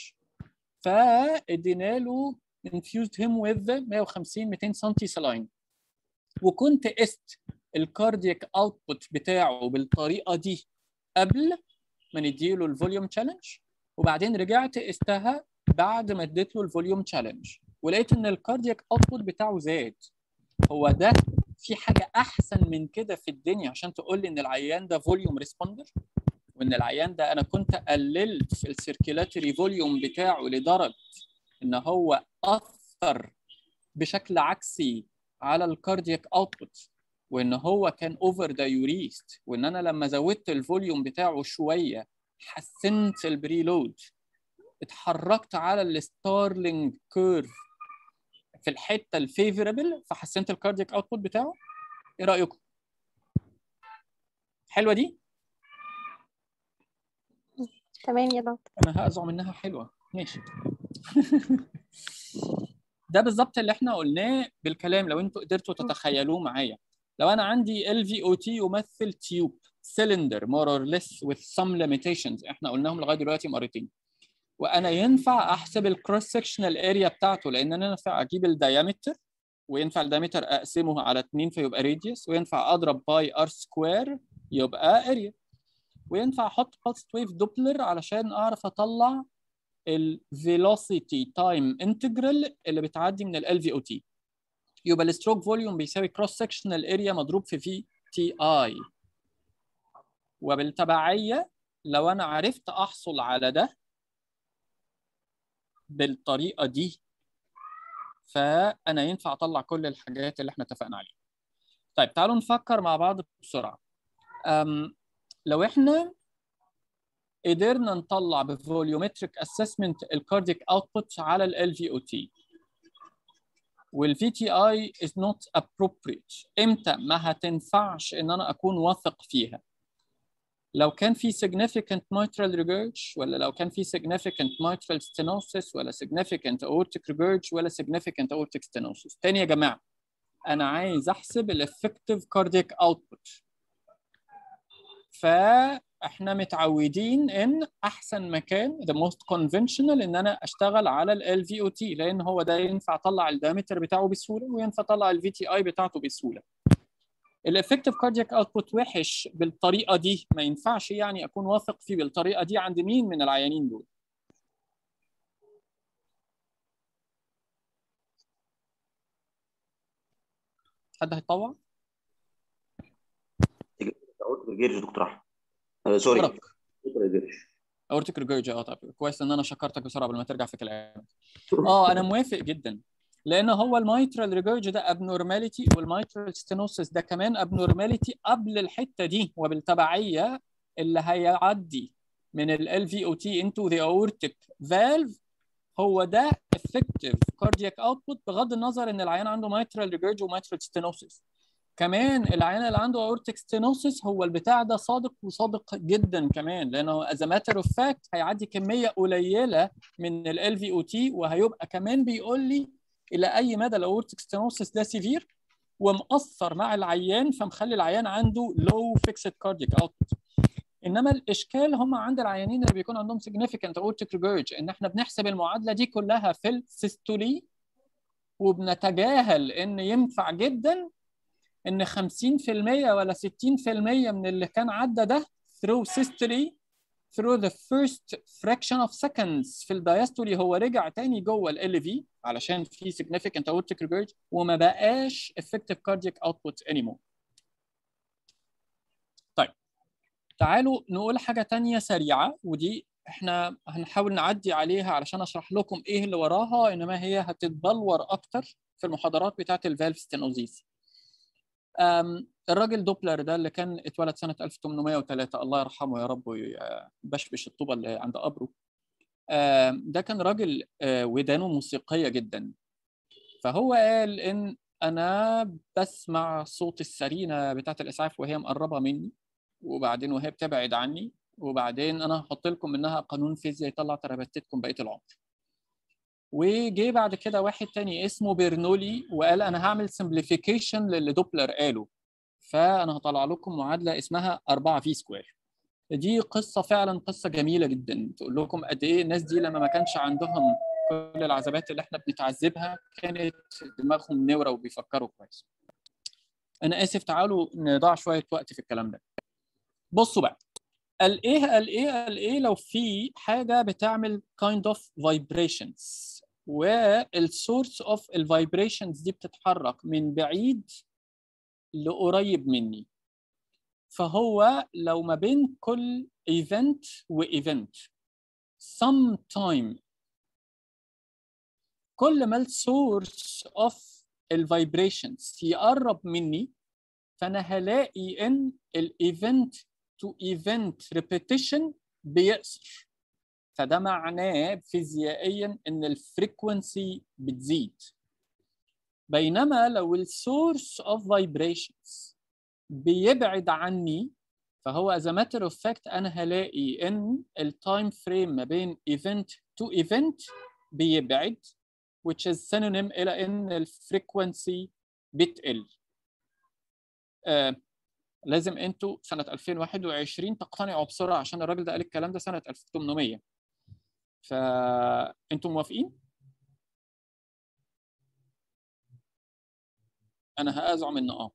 S1: فادينا له infused him with 150 200 سم سلاين وكنت قست الكاردياك اوتبوت بتاعه بالطريقه دي قبل ما نديله الفوليوم تشالنج وبعدين رجعت قستها بعد ما اديت له الفوليوم تشالنج ولقيت ان الكاردياك اوتبوت بتاعه زاد هو ده في حاجه احسن من كده في الدنيا عشان تقول لي ان العيان ده فوليوم ريسبوندر وان العيان ده انا كنت قللت السيركيلاتوري فوليوم بتاعه لدرجه ان هو اثر بشكل عكسي على الكاردياك اوتبوت وان هو كان اوفر دايوريست وان انا لما زودت الفوليوم بتاعه شويه حسنت البريلود اتحركت على الستارلينج كيرف في الحته الفيفوربل فحسنت الكاردياك اوتبوت بتاعه ايه رايكم حلوه دي
S2: تمام يا دكتور
S1: انا هزعم انها حلوه ماشي ده بالظبط اللي احنا قلناه بالكلام لو انتوا قدرتوا تتخيلوه معايا لو انا عندي ال في او تي يمثل تيوب سيلندر more or less with some limitations احنا قلناهم لغايه دلوقتي مرتين وانا ينفع احسب الكروس سكشنال اريا بتاعته لان انا ينفع اجيب الدايمتر وينفع الدايمتر اقسمه على 2 فيبقى راديوس وينفع اضرب باي ار سكوير يبقى اريا وينفع احط pulse wave دوبلر علشان اعرف اطلع الفيلوسيتي تايم انتجرال اللي بتعدي من ال في او تي يبقى الستروك فوليوم بيساوي كروس سكشنال اريا مضروب في في تي اي وبالتبعيه لو انا عرفت احصل على ده بالطريقه دي فانا ينفع اطلع كل الحاجات اللي احنا اتفقنا عليها طيب تعالوا نفكر مع بعض بسرعه أم لو احنا قدرنا نطلع بفوليومتريك اسسمنت الكارديك اوتبوت على ال في او تي والفي تي اي is not appropriate امتى ما هتنفعش ان انا اكون واثق فيها لو كان في significant mitral regurg ولا لو كان في significant mitral stenosis ولا significant aortic regurg ولا significant aortic stenosis تاني يا جماعه انا عايز احسب الافكتيف كاردياك اوتبوت فاحنا متعودين ان احسن مكان the most conventional ان انا اشتغل على ال في او تي لان هو ده ينفع اطلع الدايمتر بتاعه بسهوله وينفع اطلع الفي تي اي بتاعته بسهوله الافكتيف كاردياك اوتبوت وحش بالطريقه دي ما ينفعش يعني اكون واثق فيه بالطريقه دي عند مين من العيانين دول حد هيتطوع
S4: اورتيك ريجيرج يا دكتور احمد آه، سوري
S1: أورك.
S4: اورتيك ريجيرج
S1: اورتيك ريجرج اه طب كويس ان انا شكرتك بسرعه قبل ما ترجع في كلامك اه انا موافق جدا لان هو المايترال ريجرج ده ابنورماليتي والمايترال ستينوسس ده كمان ابنورماليتي قبل الحته دي وبالتبعيه اللي هيعدي من ال في او تي انتو ذا اورتيك فالف هو ده effective cardiac output بغض النظر ان العيان عنده mitral regurg وmitral stenosis كمان العيان اللي عنده aortic stenosis هو البتاع ده صادق وصادق جدا كمان لانه as a matter of fact هيعدي كميه قليله من ال في او تي وهيبقى كمان بيقول لي الى اي مدى الاورتيك ستينوسس ده سيفير ومأثر مع العيان فمخلي العيان عنده low fixed cardiac output انما الاشكال هم عند العيانين اللي بيكون عندهم significant aortic regurg ان احنا بنحسب المعادله دي كلها في السيستولي وبنتجاهل ان ينفع جدا ان 50% ولا 60% من اللي كان عدى ده through systole through the first fraction of seconds في الدايستولي هو رجع تاني جوه ال في علشان في significant aortic regurg وما بقاش effective cardiac output anymore. طيب تعالوا نقول حاجة تانية سريعة ودي احنا هنحاول نعدي عليها علشان اشرح لكم ايه اللي وراها انما هي هتتبلور اكتر في المحاضرات بتاعة الفالف ستينوزيس. أم، الراجل دوبلر ده اللي كان اتولد سنة 1803 الله يرحمه يا رب ويبشبش الطوبة اللي عند قبره أم، ده كان راجل آه، ودانه موسيقية جدا فهو قال إن أنا بسمع صوت السرينة بتاعة الإسعاف وهي مقربة مني وبعدين وهي بتبعد عني وبعدين أنا هحط لكم منها قانون فيزياء يطلع ترابيزتكم بقية العمر وجي بعد كده واحد تاني اسمه بيرنولي وقال انا هعمل سمبليفيكيشن للي دوبلر قاله فانا هطلع لكم معادله اسمها 4 في سكوير دي قصه فعلا قصه جميله جدا تقول لكم قد ايه الناس دي لما ما كانش عندهم كل العذابات اللي احنا بنتعذبها كانت دماغهم نوره وبيفكروا كويس انا اسف تعالوا نضيع شويه وقت في الكلام ده بصوا بقى قال ايه قال ايه قال ايه لو في حاجه بتعمل kind of vibrations والسورس اوف الفايبريشنز دي بتتحرك من بعيد لقريب مني فهو لو ما بين كل ايفنت وايفنت sometime كل ما السورس اوف الفايبريشنز يقرب مني فانا هلاقي ان الايفنت تو ايفنت ريبيتيشن بيقصر فده معناه فيزيائيا ان الفريكونسي بتزيد بينما لو السورس اوف فايبريشنز بيبعد عني فهو as a matter of fact انا هلاقي ان التايم فريم ما بين event to event بيبعد which is synonym الى ان الفريكونسي بتقل آه لازم انتوا سنه 2021 تقتنعوا بسرعه عشان الراجل ده قال الكلام ده سنه 1800 فانتوا موافقين؟ انا هازعم ان اه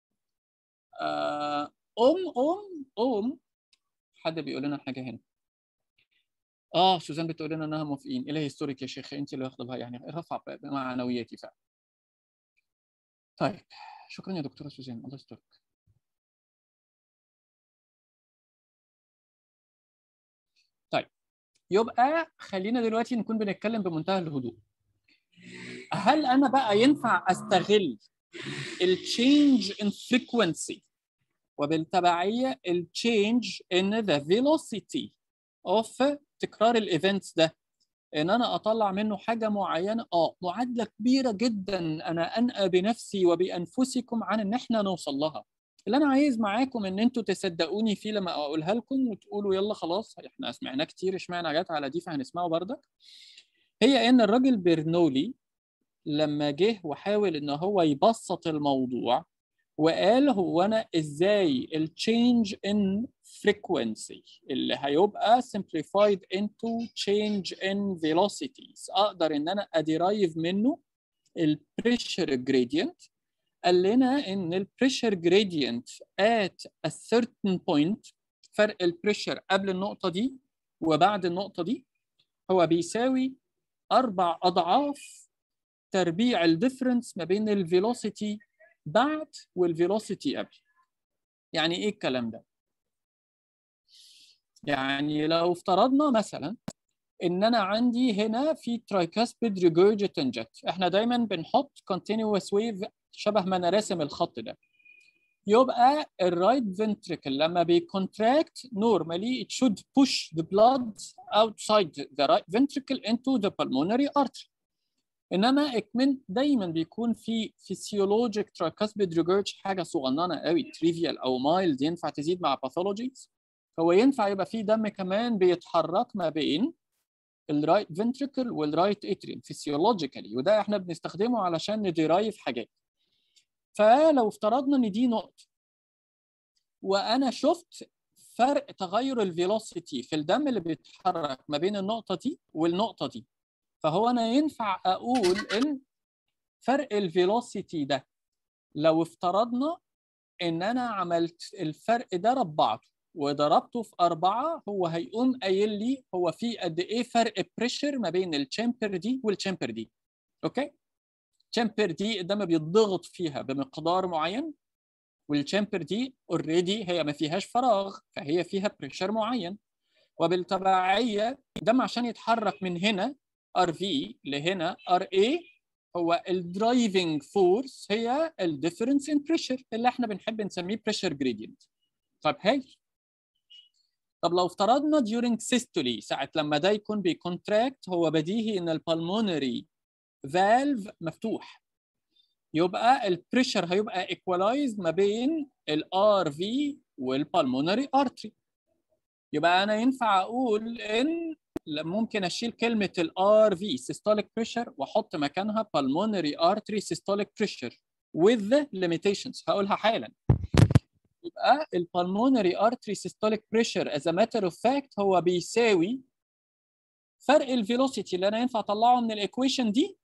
S1: آه، ام ام ام حد بيقول لنا حاجه هنا اه سوزان بتقول لنا انها موافقين الهي ستوريك يا شيخ انت اللي واخده بها يعني رفع معنوياتي فعلا طيب شكرا يا دكتوره سوزان الله يسترك طيب يبقى خلينا دلوقتي نكون بنتكلم بمنتهى الهدوء هل انا بقى ينفع استغل التشينج ان frequency وبالتبعيه التشينج ان ذا velocity اوف تكرار الايفنتس ده ان انا اطلع منه حاجه معينه اه معادله كبيره جدا انا انأى بنفسي وبانفسكم عن ان احنا نوصل لها اللي انا عايز معاكم ان انتوا تصدقوني فيه لما اقولها لكم وتقولوا يلا خلاص احنا سمعناه كتير اشمعنى جت على دي فهنسمعه بردك هي ان الراجل بيرنولي لما جه وحاول ان هو يبسط الموضوع وقال هو انا ازاي التشينج ان frequency اللي هيبقى simplified into change in velocities اقدر ان انا اديرايف منه البريشر gradient قال لنا ان البريشر gradient at a certain point فرق البريشر قبل النقطه دي وبعد النقطه دي هو بيساوي اربع اضعاف تربيع الديفرنس ما بين الفيلوسيتي بعد والفيلوسيتي قبل يعني ايه الكلام ده يعني لو افترضنا مثلا ان انا عندي هنا في tricuspid regurgitant jet احنا دايما بنحط continuous wave شبه ما انا راسم الخط ده يبقى الرايت ventricle لما بيكونتراكت normally it should push the blood outside the right ventricle into the pulmonary artery انما اكمن دايما بيكون في physiologic tricuspid regurg حاجه صغننه قوي trivial او mild ينفع تزيد مع pathologies هو ينفع يبقى في دم كمان بيتحرك ما بين الرايت ventricle والرايت اتريوم physiologically وده احنا بنستخدمه علشان نديرايف حاجات فلو افترضنا ان دي نقطه وانا شفت فرق تغير الفيلوسيتي في الدم اللي بيتحرك ما بين النقطه دي والنقطه دي فهو انا ينفع اقول ان فرق الفيلوسيتي ده لو افترضنا ان انا عملت الفرق ده ربعته وضربته في أربعة هو هيقوم قايل لي هو في قد إيه فرق بريشر ما بين الشامبر دي والشامبر دي أوكي؟ الشامبر دي الدم بيتضغط فيها بمقدار معين والشامبر دي اوريدي هي ما فيهاش فراغ فهي فيها بريشر معين وبالتبعية الدم عشان يتحرك من هنا ار في لهنا ار اي هو الدرايفنج فورس هي الديفرنس ان بريشر اللي احنا بنحب نسميه بريشر جريدينت طب هاي طب لو افترضنا during systole ساعة لما ده يكون بيكونتراكت هو بديهي ان البلمونري فالف مفتوح يبقى البريشر هيبقى equalized ما بين الار في والبلمونري ارتري يبقى انا ينفع اقول ان ممكن اشيل كلمه الار في systolic pressure واحط مكانها pulmonary artery systolic pressure with limitations هقولها حالا يبقى البلمونري ارتري systolic pressure as a matter of fact هو بيساوي فرق الفيلوسيتي اللي انا ينفع اطلعه من الايكويشن دي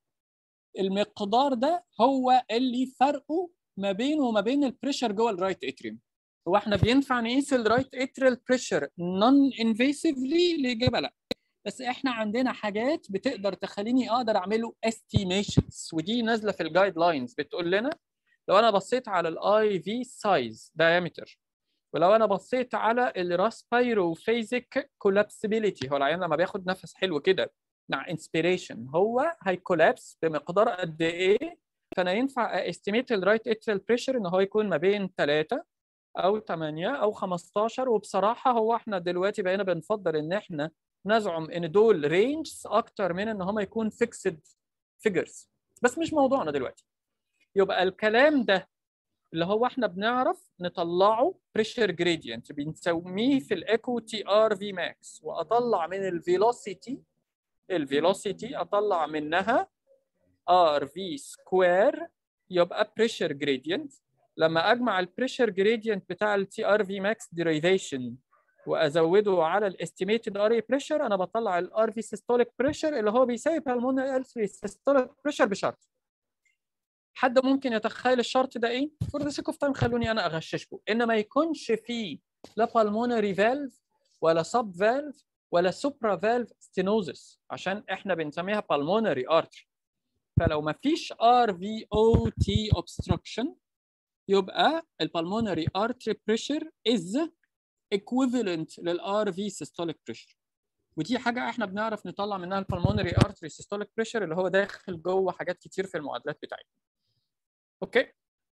S1: المقدار ده هو اللي فرقه ما بينه وما بين البريشر جوه الرايت اتريوم هو احنا بينفع نقيس الرايت اتريال بريشر نون انفيسيفلي الاجابه لا بس احنا عندنا حاجات بتقدر تخليني اقدر اعمله استيميشنز ودي نازله في الجايد لاينز بتقول لنا لو انا بصيت على الاي في سايز diameter ولو انا بصيت على الراسبيرو فيزيك كولابسبيليتي هو العيان لما بياخد نفس حلو كده مع انسبيريشن هو هيكولابس بمقدار قد ايه فانا ينفع استيميت الرايت اتريال بريشر ان هو يكون ما بين 3 او 8 او 15 وبصراحه هو احنا دلوقتي بقينا بنفضل ان احنا نزعم ان دول رينجز اكتر من ان هم يكون فيكسد فيجرز بس مش موضوعنا دلوقتي يبقى الكلام ده اللي هو احنا بنعرف نطلعه بريشر جريدينت بنسميه في الايكو تي ار في ماكس واطلع من الفيلوسيتي الفيلوسيتي اطلع منها ار في سكوير يبقى بريشر جريدينت لما اجمع البريشر جريدينت بتاع التي ار في ماكس ديريفيشن وازوده على الاستيميتد ار اي بريشر انا بطلع الار في سيستوليك بريشر اللي هو بيساوي بالمونري ارتري سيستوليك بريشر بشرط حد ممكن يتخيل الشرط ده ايه؟ فور ذا سيك اوف تايم خلوني انا اغششكم ان ما يكونش فيه لا بالمونري فالف ولا سب فالف ولا سوبرا فالف ستينوزس عشان احنا بنسميها بالمونري ارتري فلو ما فيش ار في او تي obstruction يبقى البالمونري ارتري بريشر از equivalent للار في systolic pressure ودي حاجه احنا بنعرف نطلع منها البالمونري ارتري systolic pressure اللي هو داخل جوه حاجات كتير في المعادلات بتاعتنا اوكي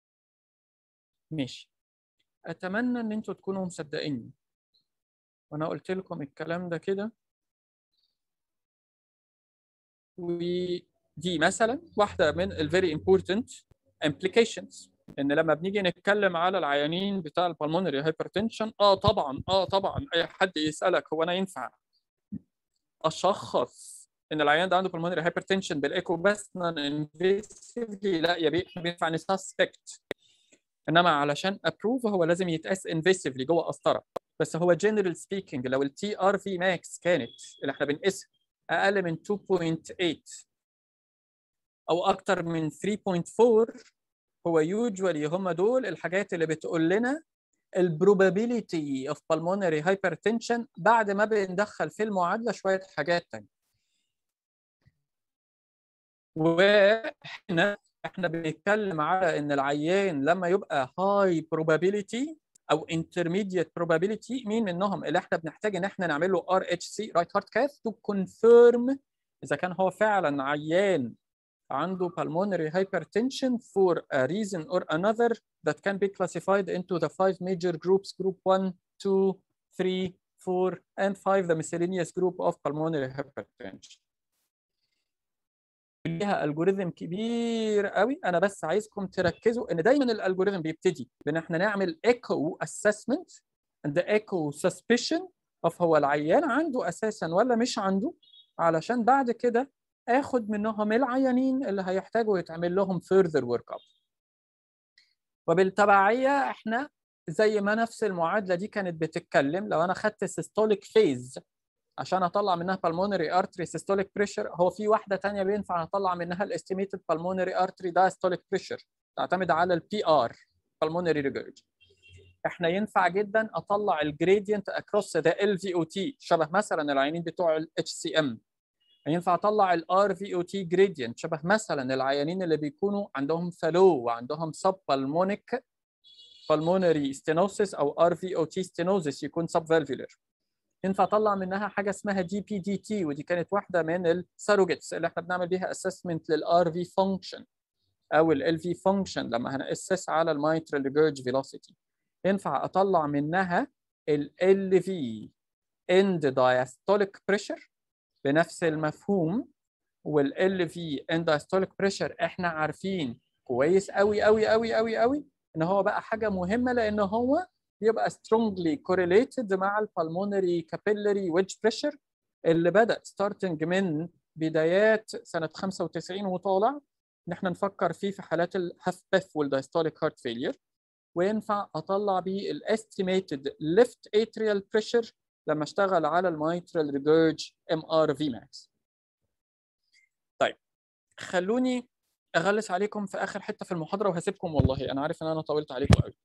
S1: ماشي اتمنى ان انتوا تكونوا مصدقيني وانا قلت لكم الكلام ده كده ودي مثلا واحده من ال very important implications ان لما بنيجي نتكلم على العيانين بتاع البلمونري هايبرتنشن اه طبعا اه طبعا اي حد يسالك هو انا ينفع اشخص ان العيان ده عنده pulmonary hypertension بالايكو بس نون انفيسيفلي لا يا بيه احنا بينفع نسسبكت انما علشان ابروف هو لازم يتقاس انفيسيفلي جوه قسطره بس هو جنرال سبيكينج لو التي ار في ماكس كانت اللي احنا بنقيسها اقل من 2.8 او اكتر من 3.4 هو يوجوالي هم دول الحاجات اللي بتقول لنا البروبابيليتي اوف pulmonary hypertension بعد ما بندخل في المعادله شويه حاجات تانية واحنا احنا بنتكلم على ان العيان لما يبقى هاي probability او intermediate probability مين منهم اللي احنا بنحتاج ان احنا نعمل له ار اتش سي رايت هارت كاث تو كونفيرم اذا كان هو فعلا عيان عنده pulmonary hypertension for a reason or another that can be classified into the five major groups group 1 2 3 4 and 5 the miscellaneous group of pulmonary hypertension ليها الجوريزم كبير قوي انا بس عايزكم تركزوا ان دايما الالجوريزم بيبتدي بان احنا نعمل ايكو اسسمنت and ايكو سسبشن اوف هو العيان عنده اساسا ولا مش عنده علشان بعد كده اخد منهم العيانين اللي هيحتاجوا يتعمل لهم further work up وبالتبعيه احنا زي ما نفس المعادله دي كانت بتتكلم لو انا خدت systolic phase عشان اطلع منها pulmonary artery systolic pressure هو في واحده ثانيه بينفع اطلع منها الاستيميتد pulmonary artery diastolic pressure تعتمد على البي ار pulmonary regurg احنا ينفع جدا اطلع الجريدينت اكروس ذا ال في او تي شبه مثلا العيانين بتوع الاتش سي ام ينفع اطلع الار في او تي جريدينت شبه مثلا العيانين اللي بيكونوا عندهم فالو وعندهم سب بالمونيك pulmonary stenosis او ار في او تي stenosis يكون سب فالفولر ينفع اطلع منها حاجه اسمها دي بي دي تي ودي كانت واحده من الساروجيتس اللي احنا بنعمل بيها اسسمنت للار في فانكشن او ال في فانكشن لما هنأسس على الميترال ريجيرج فيلوسيتي ينفع اطلع منها ال في end diastolic pressure بنفس المفهوم وال في end diastolic pressure احنا عارفين كويس قوي قوي قوي قوي قوي ان هو بقى حاجه مهمه لان هو بيبقى strongly correlated مع البلمونري capillary wedge pressure اللي بدأ starting من بدايات سنة 95 وطالع ان احنا نفكر فيه في حالات الهاف بيث والدايستوليك هارت فيلير وينفع اطلع بيه الاستيميتد left atrial pressure لما اشتغل على الميترال ريجيرج ام ار في ماكس طيب خلوني اغلس عليكم في اخر حته في المحاضره وهسيبكم والله انا عارف ان انا طولت عليكم قوي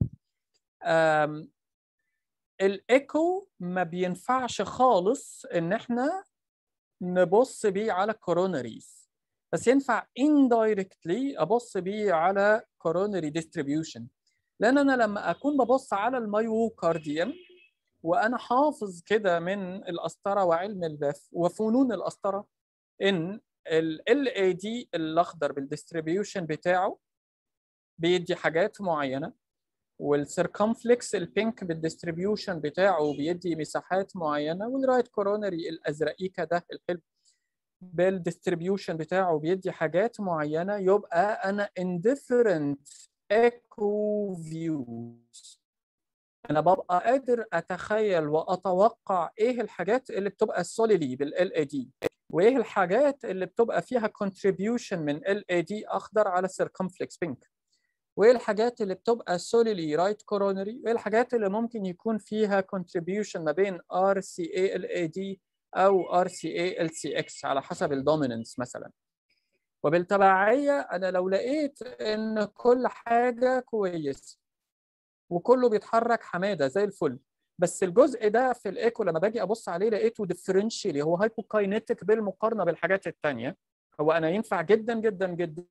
S1: الايكو ما بينفعش خالص ان احنا نبص بيه على كوروناريز بس ينفع indirectly ابص بيه على coronary distribution لان انا لما اكون ببص على الميوكارديوم وانا حافظ كده من القسطره وعلم البث وفنون القسطره ان ال اي دي الاخضر بالديستريبيوشن بتاعه بيدي حاجات معينه والسيركمفلكس البينك بالديستريبيوشن بتاعه بيدي مساحات معينه والرايت كورونري الازرقيكه ده الحلو بالديستريبيوشن بتاعه بيدي حاجات معينه يبقى انا indifferent echo views انا ببقى قادر اتخيل واتوقع ايه الحاجات اللي بتبقى solely بالال اي دي وايه الحاجات اللي بتبقى فيها contribution من ال اي دي اخضر على circumflex pink وايه الحاجات اللي بتبقى solely right coronary وايه الحاجات اللي ممكن يكون فيها contribution ما بين RCA LAD او RCA LCX على حسب الدوميننس مثلا وبالتبعيه انا لو لقيت ان كل حاجه كويس وكله بيتحرك حماده زي الفل بس الجزء ده في الايكو لما باجي ابص عليه لقيته ديفرنشيالي هو هايبوكاينيتك بالمقارنه بالحاجات الثانيه هو انا ينفع جدا جدا جدا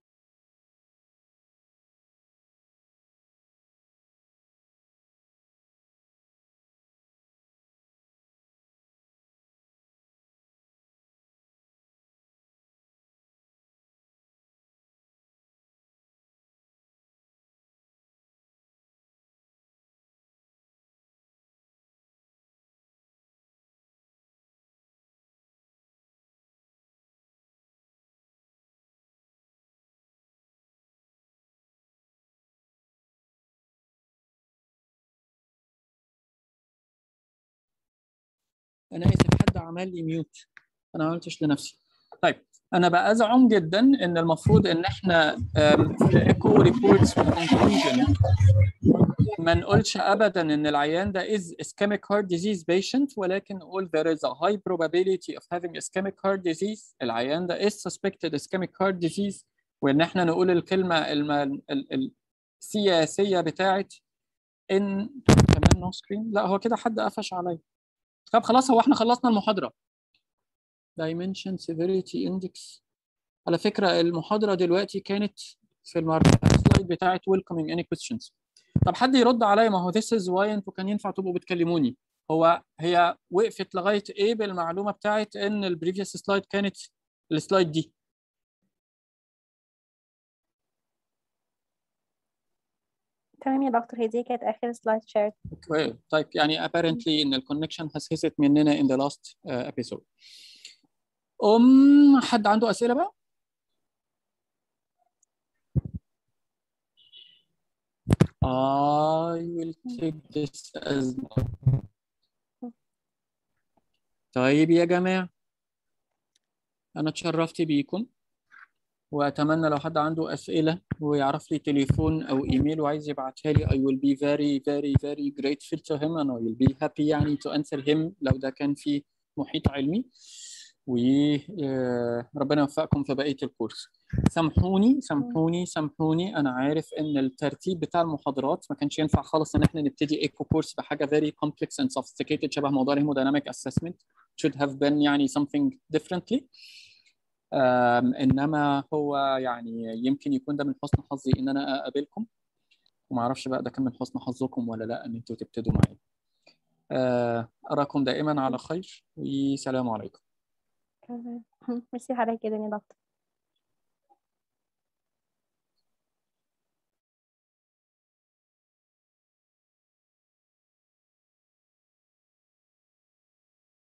S1: انا اسف حد عمل لي ميوت انا ما عملتش لنفسي طيب انا بأزعم جدا ان المفروض ان احنا آم، في الايكو ريبورتس كونكلوجن ما نقولش ابدا ان العيان ده is ischemic heart disease patient ولكن نقول there is a high probability of having ischemic heart disease العيان ده is suspected ischemic heart disease وان احنا نقول الكلمه الم... ال... ال... السياسيه بتاعت ان كمان نو سكرين لا هو كده حد قفش عليا طب خلاص هو احنا خلصنا المحاضره dimension severity index على فكره المحاضره دلوقتي كانت في المرحله السلايد بتاعت welcoming any questions طب حد يرد عليا ما هو this is why انتوا كان ينفع تبقوا بتكلموني هو هي وقفت لغايه ايه بالمعلومه بتاعت ان البريفيوس سلايد كانت السلايد دي
S2: تمام يا دكتور هي دي كانت آخر سلايد شير
S1: اوكي طيب يعني apparently ان الكونكشن هسست مننا in the last uh, episode ام حد عنده اسئله بقى I will take this as no. طيب يا جماعة أنا اتشرفت بيكم وأتمنى لو حد عنده أسئلة ويعرف لي تليفون أو إيميل وعايز يبعتها لي I will be very very very grateful to him and I will be happy يعني to answer him لو ده كان في محيط علمي وربنا يوفقكم في بقية الكورس سامحوني سامحوني سامحوني أنا عارف إن الترتيب بتاع المحاضرات ما كانش ينفع خالص إن إحنا نبتدي إيكو كورس بحاجة very complex and sophisticated شبه موضوع الهيموديناميك assessment should have been يعني something differently um, إنما هو يعني يمكن يكون ده من حسن حظي إن أنا أقابلكم وما أعرفش بقى ده كان من حسن حظكم ولا لا إن أنتوا تبتدوا معايا آه، أراكم دائما على خير والسلام عليكم
S2: تمام ميرسي حضرتك جدا يا دكتور